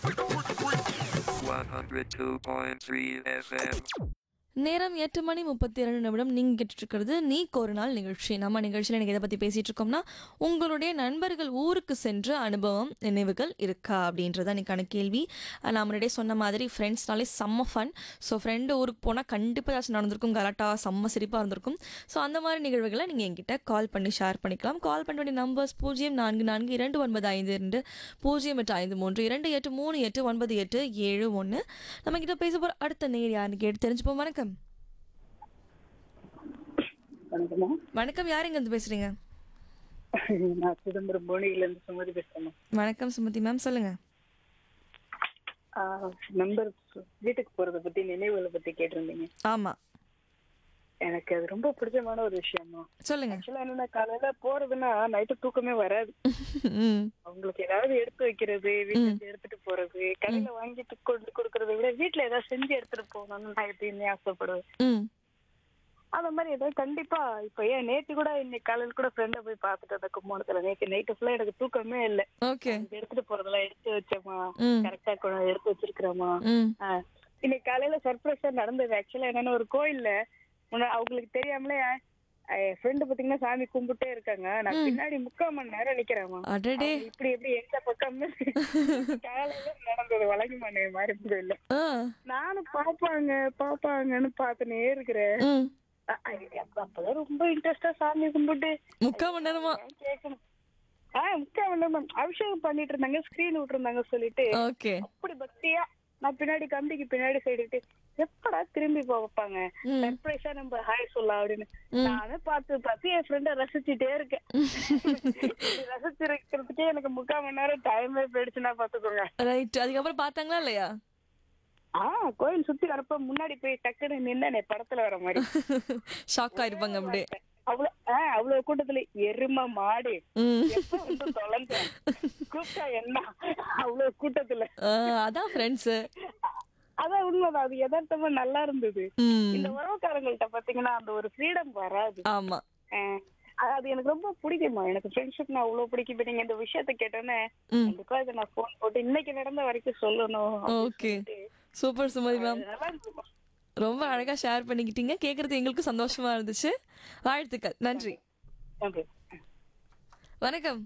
102.3 FM. நேரம் எட்டு மணி முப்பத்தி இரண்டு நிமிடம் நீங்கள் கேட்டுட்டு இருக்கிறது நீ ஒரு நாள் நிகழ்ச்சி நம்ம நிகழ்ச்சியில் எனக்கு எதை பற்றி பேசிகிட்டு இருக்கோம்னா உங்களுடைய நண்பர்கள் ஊருக்கு சென்ற அனுபவம் நினைவுகள் இருக்கா அப்படின்றத எனக்கான கேள்வி அஹ் நான் முன்னாடியே சொன்ன மாதிரி ஃப்ரெண்ட்ஸ்னாலே செம்ம ஃபன் ஸோ ஃப்ரெண்டு ஊருக்கு போனால் கண்டிப்பாக ஏதாச்சும் நடந்திருக்கும் கலாட்டா செம்ம சிரிப்பாக இருந்திருக்கும் ஸோ அந்த மாதிரி நிகழ்வுகளை நீங்கள் என்கிட்ட கால் பண்ணி ஷேர் பண்ணிக்கலாம் கால் பண்ண வேண்டிய நம்பர்ஸ் பூஜ்ஜியம் நான்கு நான்கு இரண்டு ஒன்பது ஐந்து இரண்டு பூஜ்ஜியம் எட்டு ஐந்து மூன்று இரண்டு எட்டு மூணு எட்டு ஒன்பது எட்டு ஏழு ஒன்று நம்ம கிட்ட பேச போகிற அடுத்த நேர் யாருன்னு கேட்டு தெரிஞ்சுப்போம் வணக்கம் வணக்கம்மா வணக்கம் யார் இருந்து பேசுறீங்க நான் சிதம்பரம் போனியில இருந்து சுமதி பேசுறேன் வணக்கம் சுமதி மேம் சொல்லுங்க நம்பர் வீட்டுக்கு போறத பத்தி நினைவுகளை பத்தி கேட்டிருந்தீங்க ஆமா எனக்கு அது ரொம்ப பிடிச்சமான ஒரு விஷயமா சொல்லுங்க ஆக்சுவலா என்னன்னா காலையில போறதுன்னா நைட்டு தூக்கமே வராது ம் அவங்களுக்கு ஏதாவது எடுத்து வைக்கிறது வீட்டுல இருந்து எடுத்துட்டு போறது கடையில வாங்கிட்டு கொண்டு கொடுக்கறத விட வீட்டுல ஏதாவது செஞ்சு எடுத்துட்டு போகணும்னு நான் எப்பயுமே ஆசைப்படுவேன் ம் அந்த மாதிரி ஏதாவது கண்டிப்பா இப்ப ஏன் நேத்து கூட இன்னைக்கு காலையில கூட ஃப்ரெண்ட போய் பார்த்துட்டு அந்த கும்போணத்துல நேத்து நைட்டு ஃபுல்லா எனக்கு தூக்கமே இல்ல ஓகே இது எடுத்துட்டு போறதெல்லாம் எடுத்து வச்சோமா ம் கரெக்டா எடுத்து வச்சிருக்கிறோமா ம் ஆஹ் இன்னைக்கு காலையில சர்ப்ரைஸா நடந்தது ஆக்சுவலா என்னன்னா ஒரு கோயில்ல முன்ன- அவங்களுக்கு தெரியாமலே என் ஃப்ரெண்டு பாத்தீங்கன்னா சாமி கும்பிட்டே இருக்காங்க நான் பின்னாடி முக்கால் மணி நேரம் நிக்கிறேமா அடடே இப்படி எப்படி எந்த பக்கமே காலையில நடந்தது வழங்குமானே மாதிரி கோயில்ல ஆ நானும் பாப்பாங்க பாப்பாங்கன்னு பாத்துனே இருக்கிறேன் ம் அ- அ- அப்ப- அப்பதான் ரொம்ப இன்ட்ரெஸ்டா சாமி கும்பிட்டு முக்கால் மணி நேரமா ஏன் கேட்கணும் ஆஹ் முக்கால் மணி நேரம் அபிஷேகம் பண்ணிட்டு இருந்தாங்க ஸ்கிரீன் விட்டுருந்தாங்க சொல்லிட்டு ஓகே அப்படி பக்தியா நான் பின்னாடி கம்பிக்கு பின்னாடி சைடுட்டு எப்படா திரும்பி போக வைப்பாங்க ம். சர்ப்ரைஸா நம்ம ஹாய் சொல்லலாம் அப்படின்னு நானும் பார்த்து பார்த்து என் ஃப்ரெண்ட ரசிச்சுட்டே இருக்கேன் இப்படி ரசிச்சிருக்கிறதுக்கே எனக்கு முக்கால் மணி நேரம் டைமே போயிடுச்சுன்னா பாத்துக்கோங்க ரைட் அதுக்கப்புறம் பார்த்தாங்களா இல்லையா ஆஹ் கோயில் சுத்தி வரப்ப முன்னாடி போய் டக்குன்னு நின்னே படத்துல வர மாதிரி ஷாக் ஆயிருப்பாங்க அப்படியே அவ்வளவு ஆஹ் அவ்வளவு கூட்டத்துல எருமை மாடு ம் எப்ப வந்து தொலைஞ்ச கூப்பிட்டா என்ன அவ்வளவு கூட்டத்துல ஆ, அதான் ஃப்ரெண்ட்ஸு அதான் உண்மைதான் அது யதார்த்தமா நல்லா இருந்தது ம் இந்த உறவுக்காரங்கள்ட்ட பாத்தீங்கன்னா அந்த ஒரு ஃப்ரீடம் வராது ஆமா அஹ் அது எனக்கு ரொம்ப பிடிக்குமா எனக்கு ஃப்ரெண்ட்ஷிப் நான் அவ்வளவு பிடிக்கும் இப்ப நீங்க இந்த விஷயத்த கேட்டோன்னே ம் கண்டிப்பா இதை நான் போன் போட்டு இன்னைக்கு நடந்த வரைக்கும் சொல்லணும் அப்படின்னு ஓகே சொல்லிட்டு, சூப்பர் சுமதி மேம் அது நல்லா இருந்துச்சுமா. ரொம்ப அழகா ஷேர் பண்ணிக்கிட்டீங்க கேட்கறது எங்களுக்கும் சந்தோஷமா இருந்துச்சு வாழ்த்துக்கள் நன்றி நன்றி வணக்கம்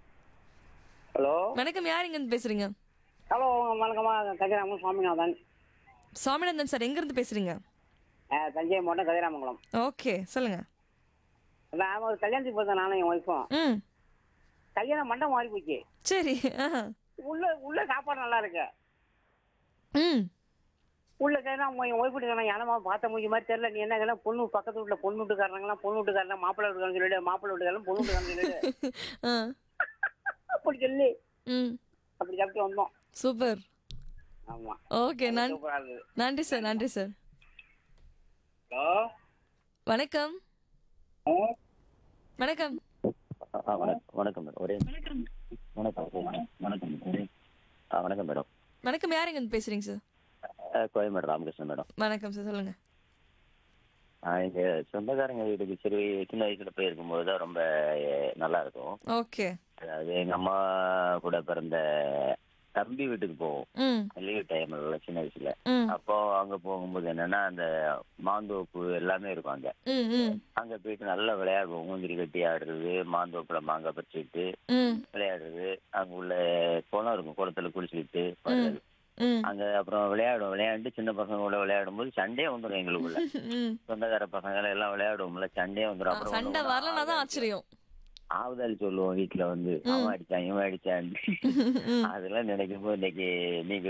ஹலோ வணக்கம் யார் இங்க இருந்து பேசுறீங்க ஹலோ வணக்கம்மா கதிராமன் சுவாமிநாதன் சுவாமிநாதன் சார் எங்க இருந்து பேசுறீங்க அஹ், தஞ்சை மாவட்டம் கதிராமங்கலம் ஓகே சொல்லுங்க நான் ஒரு கல்யாணத்துக்கு போயிருந்தேன் நானும் என் ஒய்ஃபும் ம் கல்யாணம் மண்டபம் மாறி போச்சு சரி ஆஹா. உள்ள உள்ள சாப்பாடு நல்லா இருக்கு ம் உள்ள கேட்டா என் ஒய்ஃப் நான் எனமா பார்த்த முடிஞ்ச மாதிரி தெரியல நீ என்ன கேட்டா பொண்ணு பக்கத்து வீட்டுல பொண்ணு வீட்டுக்காரங்களாம் பொண்ணு வீட்டுக்காரங்க மாப்பிள்ளை வீட்டுக்காரங்க சொல்லிட்டு மாப்பிள்ளை வீட்டுக்காரங்க பொண்ணு வீட்டுக்காரங்க சொல்லிட்டு ஆ அப்படி சொல்லி ம் அப்படி சாப்பிட்டு வந்தோம் சூப்பர் ஆமா ஓகே நன் சூப்பரா இருந்தது நன்றி சார் நன்றி சார் ஹலோ வணக்கம் வணக்கம் ஆ வணக்கம் வணக்கம் மேடம் ஒரே வணக்கம் வணக்கம் ஒரே ஆ வணக்கம் மேடம் வணக்கம் யார் இங்க இருந்து பேசுறீங்க சார் ஆ, கோயம்பேடு ராமகிருஷ்ணன் மேடம் வணக்கம் சார் சொல்லுங்க ஆ, எங்க சொந்தக்காரங்க வீட்டுக்கு சரி சின்ன வயசுல போய் இருக்கும்போது தான் ரொம்ப எ, நல்லா இருக்கும் ஓகே அதாவது எங்க அம்மா கூட பிறந்த தம்பி வீட்டுக்கு போவோம் ம் லீவ் டைம்ல சின்ன வயசுல ம் அப்போ அங்க போகும்போது என்னன்னா அந்த மாந்தோப்பு எல்லாமே இருக்கும் அங்க ம் ம் அங்க போயிட்டு நல்லா விளையாடுவோம் ஊந்திரி கட்டி ஆடுறது மாந்தோப்புல மாங்காய் பறிச்சுட்டு ம் விளையாடுறது அங்க உள்ள குளம் இருக்கும் குளத்துல குளிச்சுக்கிட்டு வர்றது. ம் அங்க அப்புறம் விளையாடுவோம் விளையாண்டு சின்ன பசங்க கூட விளையாடும் போது சண்டையே வந்துடும் எங்களுக்குள்ள ம் சொந்தக்கார பசங்க எல்லாம் விளையாடுவோம்ல சண்டையே வந்துடும் ஆ, அப்புறம் சண்டை வரலனா தான் ஆச்சரியம் ஆவுதால் சொல்லுவோம் வீட்டுல வந்து அவன் அடிச்சான் இவன் அடிச்சான் ம் அதெல்லாம் நினைக்கும் போது இன்னைக்கு நீங்க